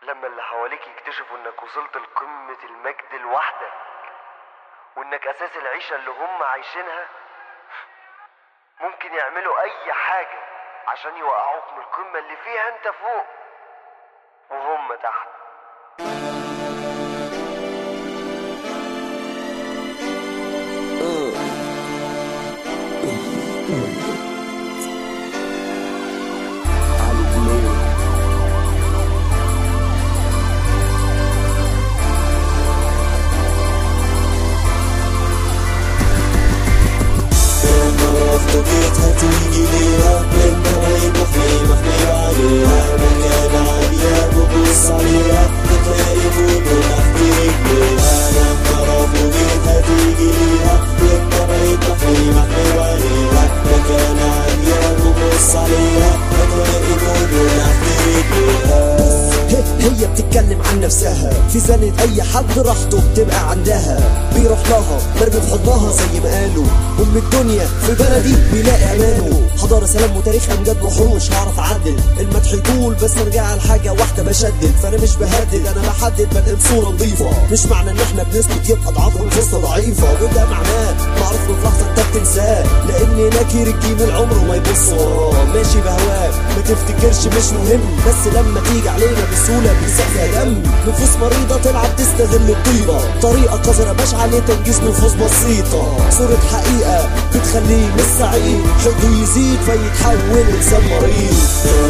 لما اللي حواليك يكتشفوا انك وصلت لقمة المجد لوحدك وانك اساس العيشة اللي هم عايشينها ممكن يعملوا اي حاجة عشان يوقعوك من القمة اللي فيها انت فوق وهم تحت مرة جيتها تيجي ليها انت بعيد محمي محمي عليها مكان عالية ببص عليها بتلاقي فوق تحتيك ليها لما جيتها تيجي ليها انت بعيد محمي محمي عليها مكان عالية ببص عليها بتلاقي فوق تحتيك ليها هي هي بتتكلم عن نفسها في زنة اي حد راحته بتبقى عندها بيروح لها مرمي في حضنها زي ما قالوا ام الدنيا في بلدي بيلاقي امانه حضارة سلام وتاريخ امجاد وحوش هعرف اعدل المدح يطول بس ارجع لحاجة واحدة بشدد فانا مش بهدد انا بحدد بنقل صورة نظيفة مش معنى ان احنا بنسكت يبقى اضعافهم فرصة ضعيفة وده معناه معروف له في لحظة انت بتنساه لان ناكر الجيم عمره ما يبص وراه ماشي بهواه ما تفتكرش مش مهم بس لما تيجي علينا بسهولة بيسيح فيها دم نفوس مريضة تلعب تستغل الطيبة طريقة قذرة باشعة لتنجيز نفوس بسيطة صورة حقيقة بتخليه مش سعيد حقده يزيد فيتحول انسان مريض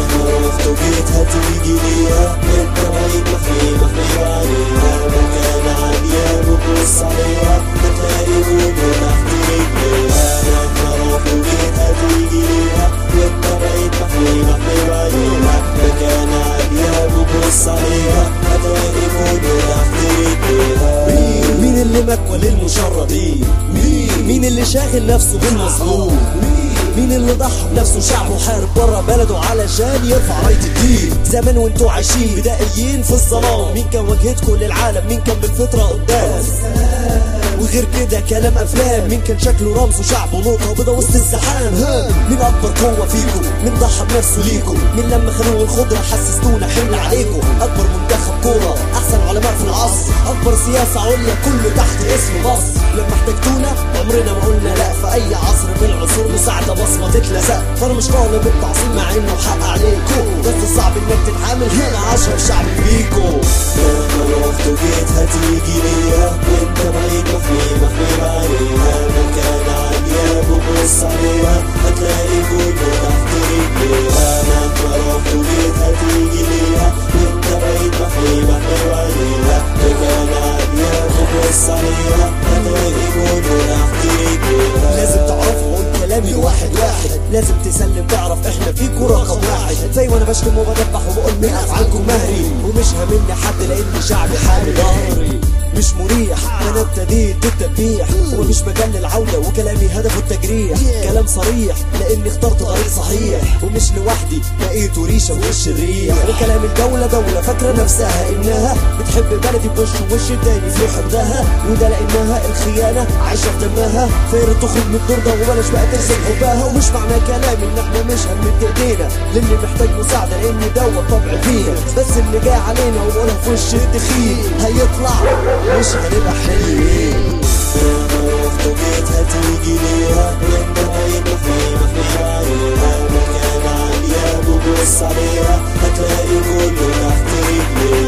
مرة جيتها تيجي ليها انت بعيد محمي محمي عليها مكان عالية ببص عليها بتلاقي فوق تحتيك ليها لما رحت جيتها تيجي ليها انت بعيد محمي محمي عليها مكان عالية ببص عليها بتلاقي فوق تحتيك ليها مين مين اللي مكوى للمشردين مين مين اللي شاغل نفسه بالمظلوم مين اللي ضحى بنفسه شعبه حارب بره بلده علشان يرفع راية الدين زمان وانتوا عايشين بدائيين في الظلام مين كان واجهتكم للعالم مين كان بالفطرة قدام وغير كده كلام افلام مين كان شكله رمز وشعبه نقطة بيضة وسط الزحام ها مين اكبر قوة فيكم مين ضحى بنفسه ليكم مين لما خلوه الخضرة حسستونا حمل عليكم اكبر منتخب كورة احسن علماء في العصر اكبر سياسة عليا كله تحت اسم مصر لما احتجتونا عمرنا ما قلنا لا في اي عصر من العصور مساعدة بصمة تتلزق فانا مش طالب التعظيم مع انه حق عليكم بس صعب انك تتعامل هنا عشر شعب بيكم لما رحت جيتها تيجي ليها انت بعيد محمي محمي عليها مكان عالية ببص عليها هتلاقي فوق تحتيك ليها لما رحت جيتها تيجي ليها انت بعيد محمي محمي عليها مكان عالية ببص عليها هتلاقي فوق تحتيك ليها لازم تعرفوا اقول كلامي واحد واحد لازم تسلم تعرف احنا فيكوا رقم واحد زي وانا بشتم وبدبح وبقول من افعالكم مهري ومش هاممني حد لان شعبي حامي ظهري مش مريح انا ابتديت بالتدبيح ومفيش مجال للعودة وكلامي هدفه التجريح كلام صريح لاني اخترت طريق صحيح ومش لوحدي لقيته ريشة في وش الريح وكلام الدولة دولة فاكرة نفسها انها بتحب بلدي بوش ووش التاني في حبها وده لانها الخيانة عايشة في دمها فياريت تخرج من الدور ده وبلاش بقى ترسم حبها ومش معنى كلامي ان احنا مش هنمد ايدينا للي محتاج مساعدة لان دوت طبع فينا بس اللي جاي علينا وبقولها في وش التخين هيطلع مش هنبقى حلوين رحت جيتها تيجي ليها انت بعيد محمي محمي عليها مكان عالية ببص عليها هتلاقي كله تحتيك ليها